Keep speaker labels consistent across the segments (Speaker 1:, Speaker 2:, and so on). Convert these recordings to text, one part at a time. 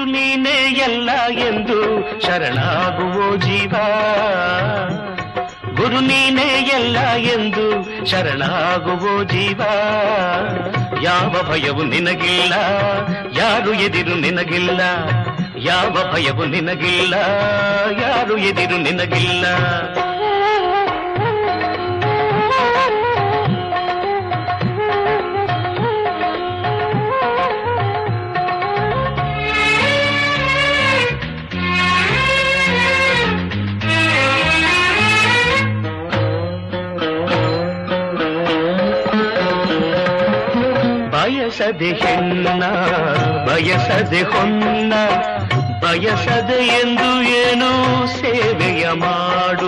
Speaker 1: ಗುರು ನೀನೇ ಎಲ್ಲ ಎಂದು ಶರಣಾಗುವೋ ಜೀವ ಗುರು ನೀನೇ ಎಲ್ಲ ಎಂದು ಶರಣಾಗುವೋ ಜೀವ ಯಾವ ಭಯವು ನಿನಗಿಲ್ಲ ಯಾರು ಎದಿರು ನಿನಗಿಲ್ಲ ಯಾವ ಭಯವು ನಿನಗಿಲ್ಲ ಯಾರು ಎದಿರು ನಿನಗಿಲ್ಲ ಬಯಸದೆ ಹೆಣ್ಣ ಬಯಸದೆ ಹೊನ್ನ ಬಯಸದೆ ಎಂದು ಏನು ಸೇವೆಯ ಮಾಡು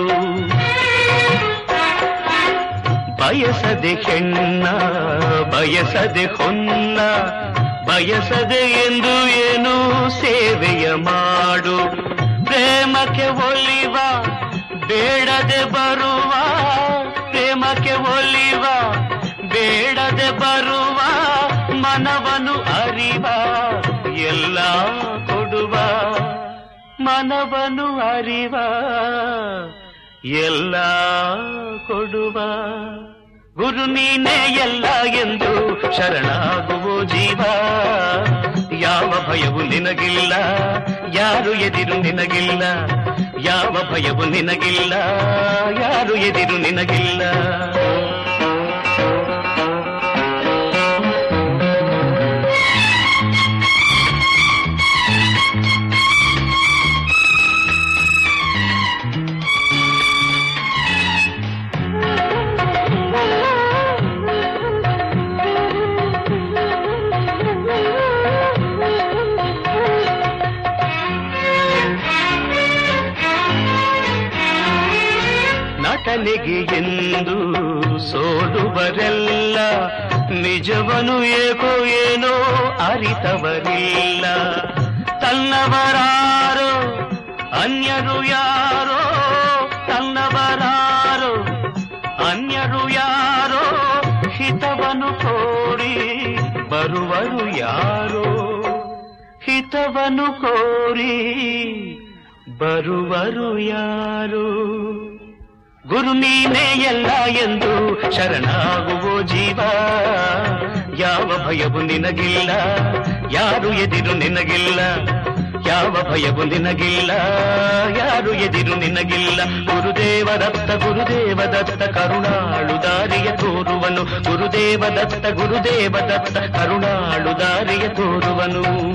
Speaker 1: ಬಯಸದೆ ಹೆಣ್ಣ ಬಯಸದೆ ಹೊನ್ನ ಬಯಸದೆ ಎಂದು ಏನು ಸೇವೆಯ ಮಾಡು ಪ್ರೇಮಕ್ಕೆ ಒಲಿವ ಬೇಡದೆ ಬರುವ ಪ್ರೇಮಕ್ಕೆ ಒಲಿವ ಬೇಡದೆ ಬರುವ ಮನವನು ಅರಿವ ಎಲ್ಲ ಕೊಡುವ ಮನವನು ಅರಿವ ಎಲ್ಲ ಕೊಡುವ ಗುರು ನೀನೇ ಎಲ್ಲ ಎಂದು ಶರಣಾಗುವೋ ಜೀವ ಯಾವ ಭಯವು ನಿನಗಿಲ್ಲ ಯಾರು ಎದಿರು ನಿನಗಿಲ್ಲ ಯಾವ ಭಯವು ನಿನಗಿಲ್ಲ ಯಾರು ಎದಿರು ನಿನಗಿಲ್ಲ ನಟನೆಗೆ ಎಂದು ಸೋಲುವರೆಲ್ಲ ನಿಜವನು ಏಕೋ ಏನೋ ಅರಿತವರಿಲ್ಲ ತನ್ನವರಾರೋ ಅನ್ಯರು ಯಾರೋ ತನ್ನವರಾರೋ ಅನ್ಯರು ಯಾರೋ ಹಿತವನು ಕೋರಿ ಬರುವರು ಯಾರೋ ಹಿತವನು ಕೋರಿ ಬರುವರು ಯಾರು ಗುರು ನೀನೇ ಎಲ್ಲ ಎಂದು ಶರಣಾಗುವೋ ಜೀವ ಯಾವ ಭಯವು ನಿನಗಿಲ್ಲ ಯಾರು ಎದಿರು ನಿನಗಿಲ್ಲ ಯಾವ ಭಯವು ನಿನಗಿಲ್ಲ ಯಾರು ಎದಿರು ನಿನಗಿಲ್ಲ ಗುರುದೇವ ದತ್ತ ಗುರುದೇವ ದತ್ತ ಕರುಣಾಳು ದಾರಿಯ ತೋರುವನು ಗುರುದೇವ ದತ್ತ ಗುರುದೇವ ದತ್ತ ಕರುಣಾಳು ದಾರಿಯ ತೋರುವನು